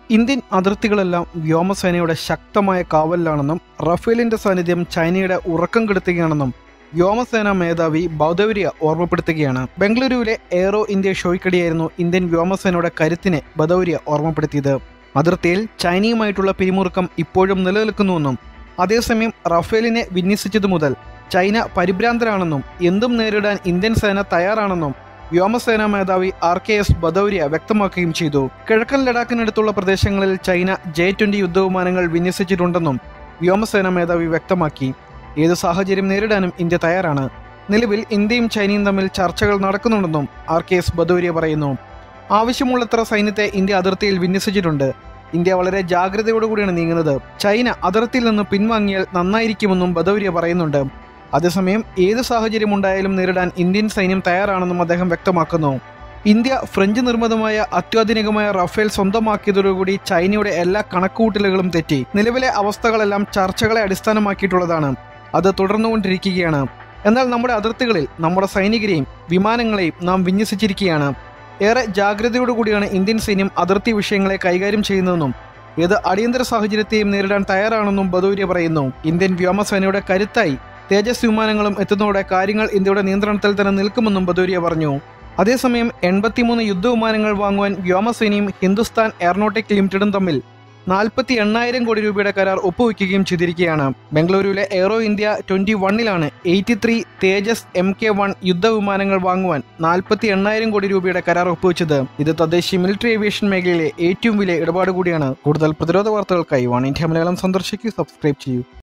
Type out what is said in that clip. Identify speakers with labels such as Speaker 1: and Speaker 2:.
Speaker 1: Indian അതിർത്തികളെല്ലാം വ്യോമസേനയുടെ ശക്തമായ കാവലിലാണെന്നും റഫേലിന്റെ സാന്നിധ്യം ചൈനയുടെ ഉറക്കം കെടുത്തുകയാണെന്നും വ്യോമസേനാ മേധാവി ബൗദ്ധവരിയ ഓർമ്മപ്പെടുത്തുകയാണ് ബംഗളൂരുവിലെ എയ്റോ ഇന്ത്യ ഷോയ്ക്കടിയായിരുന്നു ഇന്ത്യൻ വ്യോമസേനയുടെ കരുത്തിനെ ബദൌരിയ ഓർമ്മപ്പെടുത്തിയത് അതിർത്തിയിൽ ചൈനയുമായിട്ടുള്ള പിരിമുറുക്കം ഇപ്പോഴും നിലനിൽക്കുന്നുവെന്നും അതേസമയം റഫേലിനെ വിന്യസിച്ചതു മുതൽ ചൈന പരിഭ്രാന്തരാണെന്നും എന്തും നേരിടാൻ ഇന്ത്യൻ സേന തയ്യാറാണെന്നും വ്യോമസേനാ മേധാവി ആർ കെ എസ് ബദൌരിയ വ്യക്തമാക്കുകയും ചെയ്തു കിഴക്കൻ ലഡാക്കിനടുത്തുള്ള പ്രദേശങ്ങളിൽ ചൈന ജെ ട്വന്റി യുദ്ധവിമാനങ്ങൾ വിന്യസിച്ചിട്ടുണ്ടെന്നും വ്യോമസേനാ മേധാവി വ്യക്തമാക്കി ഏത് സാഹചര്യം നേരിടാനും ഇന്ത്യ തയ്യാറാണ് നിലവിൽ ഇന്ത്യയും ചൈനയും തമ്മിൽ ചർച്ചകൾ നടക്കുന്നുണ്ടെന്നും ആർ കെ എസ് ബദൌരിയ പറയുന്നു ആവശ്യമുള്ളത്ര സൈന്യത്തെ ഇന്ത്യ അതിർത്തിയിൽ വിന്യസിച്ചിട്ടുണ്ട് ഇന്ത്യ വളരെ ജാഗ്രതയോടുകൂടിയാണ് നീങ്ങുന്നത് ചൈന അതിർത്തിയിൽ നിന്ന് പിൻവാങ്ങിയാൽ നന്നായിരിക്കുമെന്നും ബദൌരിയ പറയുന്നുണ്ട് അതേസമയം ഏത് സാഹചര്യം ഉണ്ടായാലും നേരിടാൻ ഇന്ത്യൻ സൈന്യം തയ്യാറാണെന്നും അദ്ദേഹം വ്യക്തമാക്കുന്നു ഇന്ത്യ ഫ്രഞ്ച് നിർമ്മിതമായ അത്യാധുനികമായ റഫേൽ സ്വന്തമാക്കിയതോടുകൂടി ചൈനയുടെ എല്ലാ കണക്കുകൂട്ടലുകളും തെറ്റി നിലവിലെ അവസ്ഥകളെല്ലാം ചർച്ചകളെ അടിസ്ഥാനമാക്കിയിട്ടുള്ളതാണ് അത് തുടർന്നുകൊണ്ടിരിക്കുകയാണ് എന്നാൽ നമ്മുടെ അതിർത്തികളിൽ നമ്മുടെ സൈനികരെയും വിമാനങ്ങളെയും നാം വിന്യസിച്ചിരിക്കുകയാണ് ഏറെ ജാഗ്രതയോടുകൂടിയാണ് ഇന്ത്യൻ സൈന്യം അതിർത്തി വിഷയങ്ങളെ കൈകാര്യം ചെയ്യുന്നതെന്നും ഏത് അടിയന്തര സാഹചര്യത്തെയും നേരിടാൻ തയ്യാറാണെന്നും ബദൂര്യ പറയുന്നു ഇന്ത്യൻ വ്യോമസേനയുടെ കരുത്തായി തേജസ് വിമാനങ്ങളും എത്തുന്നതോടെ കാര്യങ്ങൾ ഇന്ത്യയുടെ നിയന്ത്രണത്തിൽ തന്നെ നിൽക്കുമെന്നും ബദൂരിയ പറഞ്ഞു അതേസമയം എൺപത്തിമൂന്ന് യുദ്ധവിമാനങ്ങൾ വാങ്ങുവാൻ വ്യോമസേനയും ഹിന്ദുസ്ഥാൻ എയറോനോട്ടിക് ലിമിറ്റഡും തമ്മിൽ നാൽപ്പത്തി എണ്ണായിരം കോടി രൂപയുടെ കരാർ ഒപ്പുവെക്കുകയും ചെയ്തിരിക്കുകയാണ് ബംഗളൂരുവിലെ എയ്റോ ഇന്ത്യ ട്വന്റി വണ്ണിലാണ് eighty three Tejas M K one യുദ്ധവിമാനങ്ങൾ വാങ്ങുവാൻ നാൽപ്പത്തി എണ്ണായിരം കോടി രൂപയുടെ കരാർ ഒപ്പുവെച്ചത് ഇത് തദ്ദേശീയ മിലിറ്ററി ഏവിയേഷൻ മേഖലയിലെ ഏറ്റവും വലിയ ഇടപാട് കൂടിയാണ് കൂടുതൽ പ്രതിരോധ വാർത്തകൾക്കായി വൺ ഇന്ത്യ മലയാളം സന്ദർശിക്കൂ സബ്സ്ക്രൈബ് ചെയ്യൂ